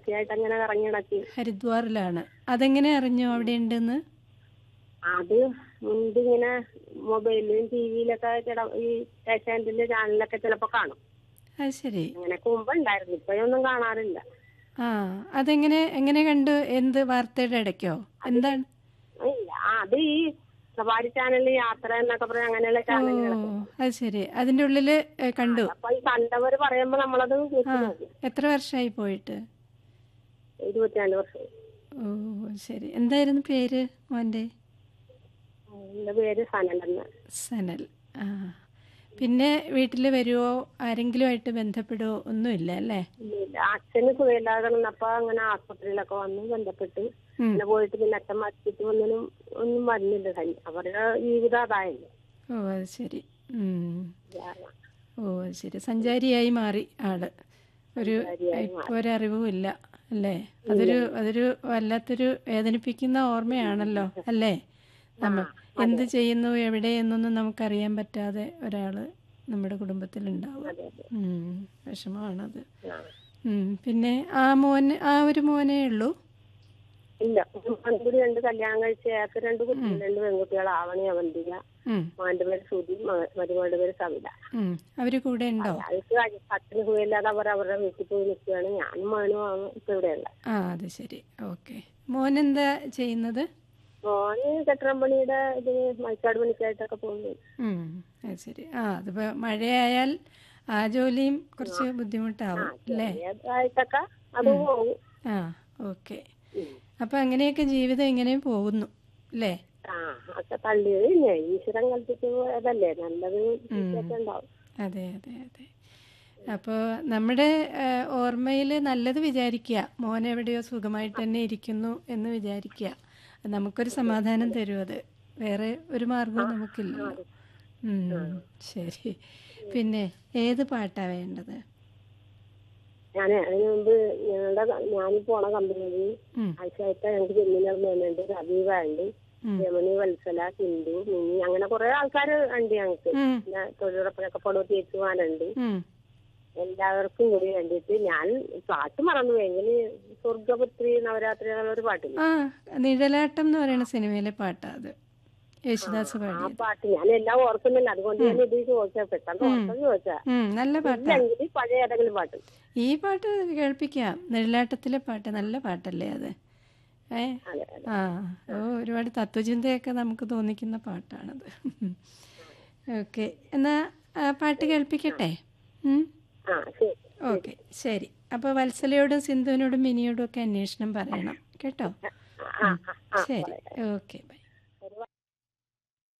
സന്യാസിയായിട്ട് അങ്ങനെ കറങ്ങി നടക്കി ഹരിദ്വാറിലാണ് അതെങ്ങനെ അറിഞ്ഞു അവിടെ ഉണ്ടെന്ന് അത് മുൻപ് ഇങ്ങനെ മൊബൈലിലും ടി വിയിലൊക്കെ ചില ഈ ഏഷ്യാനെറ്റിന്റെ ചാനലിലൊക്കെ ചിലപ്പോ കാണും അത് ശരി അങ്ങനെയൊക്കെ മുമ്പ് ഉണ്ടായിരുന്നു ഇപ്പോഴൊന്നും കാണാറില്ല ആ അതെങ്ങനെ എങ്ങനെ കണ്ടു എന്ത് വാർത്തയുടെ ഇടയ്ക്കോ എന്താണ് ഇല്ല ആ, അത് ഈ സഫാരി ചാനലിൽ യാത്ര എന്നൊക്കെ പറയാം അങ്ങനെയുള്ള ഓ ചാനലുകൾ അത് ശരി അതിൻ്റെ ഉള്ളില് ഏ, കണ്ടു അപ്പൊ ഈ കണ്ടവര് പറയുമ്പോ നമ്മളത് വെച്ച് ആ നോക്കും എത്ര വർഷമായി പോയിട്ട് ഇരുപത്തിനാല് വർഷം ഓ ശരി എന്തായിരുന്നു പേര് മോൻ്റെ എന്റെ പേര് സനലെന്ന് സനൽ ആ പിന്നെ വീട്ടിൽ വരുവോ ആരെങ്കിലുമായിട്ട് ബന്ധപ്പെടുവോ ഒന്നുമില്ല അല്ലേ ഇല്ല, അച്ഛന് സുഖമില്ലാതെ കിടന്നപ്പോ അങ്ങനെ ആസ്പത്രിയിലൊക്കെ വന്ന് ബന്ധപ്പെട്ട് ഉം. പിന്നെ പോയിട്ട് പിന്നെ അച്ഛൻ മരിച്ചിട്ട് ഒന്നിനും ഒന്നും വരുന്നില്ല തന്നെ അവരുടെ ജീവിതം അതായല്ലോ ഓ അത് ശരി ഉം. കാരണം ഓ അത് ശരി സഞ്ചാരിയായി മാറി ആള് ഒരു ഇപ്പൊ ഒരറിവും ഇല്ല അല്ലേ അതൊരു അതൊരു വല്ലാത്തൊരു വേദനിപ്പിക്കുന്ന ഓർമ്മയാണല്ലോ അല്ലേ നമ്മൾ എന്ത് ചെയ്യുന്നു എവിടെ എന്നൊന്നും നമുക്കറിയാൻ പറ്റാതെ ഒരാള് നമ്മുടെ കുടുംബത്തിലുണ്ടാവുക ഉം. വിഷമമാണത് ആ. ഉം. പിന്നെ ആ മോന് ആ ഒരു മോനേ ഉള്ളൂ ഇല്ല കൂടി രണ്ട് കല്യാണം കഴിച്ച അയാൾക്ക് രണ്ട് കുട്ടികൾ രണ്ട് പെൺകുട്ടികൾ ആവണി അവന്തിക ഉം. മോന്റെ പേര് സുധി മ- മരുമകളുടെ പേര് സവിത ഉം. അവര് കൂടെ ഉണ്ടോ അയാൾക്ക് അച്ഛന് സുഖമില്ലാതെ അവർ അവരുടെ വീട്ടിൽ പോയി നിൽക്കുകയാണ് ഞാനും മോനും ആണ് ഇപ്പൊ ഇവിടെയുള്ള ആ അത് ശരി ഓക്കെ മോൻ എന്താ ചെയ്യുന്നത് മോന് കെട്ടിടം പണിയുടെ ഇത് മൈക്കാട് പണിക്കായിട്ടൊക്കെ പോകുന്നു ഉം. അത് ശരി ആ അതിപ്പോ മഴയായാൽ ആ ജോലിയും കുറച്ച് ബുദ്ധിമുട്ടാവും അല്ലേ ആയിട്ടൊക്കെ അത് പോകും ആ ഓക്കെ അപ്പൊ അങ്ങനെയൊക്കെ ജീവിതം ഇങ്ങനെ പോകുന്നു അല്ലേ ആ ഒക്കെ തള്ളിയത് തന്നെ ഈശ്വരൻ കളിച്ചിട്ട് പോയതല്ലേ നല്ലത് ഒക്കെ ഉണ്ടാവും അതെ അതെ അതെ അപ്പോൾ നമ്മുടെ ഓർമ്മയിൽ നല്ലത് വിചാരിക്കുക മോൻ എവിടെയോ സുഖമായിട്ട് തന്നെ ഇരിക്കുന്നു എന്ന് വിചാരിക്കുക അത് നമുക്കൊരു സമാധാനം തരും അത് വേറെ ഒരു മാർഗവും നമുക്കില്ലല്ലോ ഉം, ശരി പിന്നെ ഏത് പാട്ടാ വേണ്ടത് ഞാൻ അതിന് മുമ്പ് ഞങ്ങളുടെ ഞാനീ പോണ കമ്പനിയിൽ ഉം, ആഴ്ചയായിട്ട് ഞങ്ങൾക്ക് ജമീനർ മേനുണ്ട് റബീബ ഉണ്ട് ഉം. രമണി വത്സല സിന്ധു മിനി അങ്ങനെ കുറെ ആൾക്കാർ ഉണ്ട് ഞങ്ങൾക്ക് ഉം, പിന്നെ തൊഴിലുറപ്പിനൊക്കെ പടവ് ചേച്ചുവാനുണ്ട് ഉം. എല്ലാവർക്കും കൂടി വേണ്ടിയിട്ട് ഞാൻ പാട്ട് മറന്നുപോയെങ്കിൽ സ്വർഗപുത്രി നവരാത്രി ഒരു പാട്ടില്ല ആ നിഴലാട്ടം എന്ന് പറയുന്ന സിനിമയിലെ പാട്ടാ അത് യേശുദാസ് ആ പാടിയത് പാട്ട് ഞാൻ എല്ലാം ഓർക്കുന്നില്ല അതുകൊണ്ട് ഞാൻ ഇത് ചോദിച്ചാ പെട്ടെന്ന് ഓർക്കാൻ ചോദിച്ചാ ഉം, നല്ല പാട്ടാ ഇല്ലെങ്കിൽ പഴയ ഏതെങ്കിലും പാട്ട് ഈ പാട്ട് കേൾപ്പിക്കാം നിഴലാട്ടത്തിലെ പാട്ട് നല്ല പാട്ടല്ലേ അത് ഏ അതെ അതെ ആ ഓ ഒരുപാട് തത്വചിന്തയൊക്കെ നമുക്ക് തോന്നിക്കുന്ന പാട്ടാണത് ഓക്കെ എന്നാ ആ പാട്ട് കേൾപ്പിക്കട്ടെ ഉം? ആ ശരി ഓക്കെ ശരി അപ്പോൾ വത്സലയോടും സിന്ധുവിനോടും മിനിയോടും ഒക്കെ അന്വേഷണം പറയണം കേട്ടോ ആ ആ ആ ശരി ഓക്കെ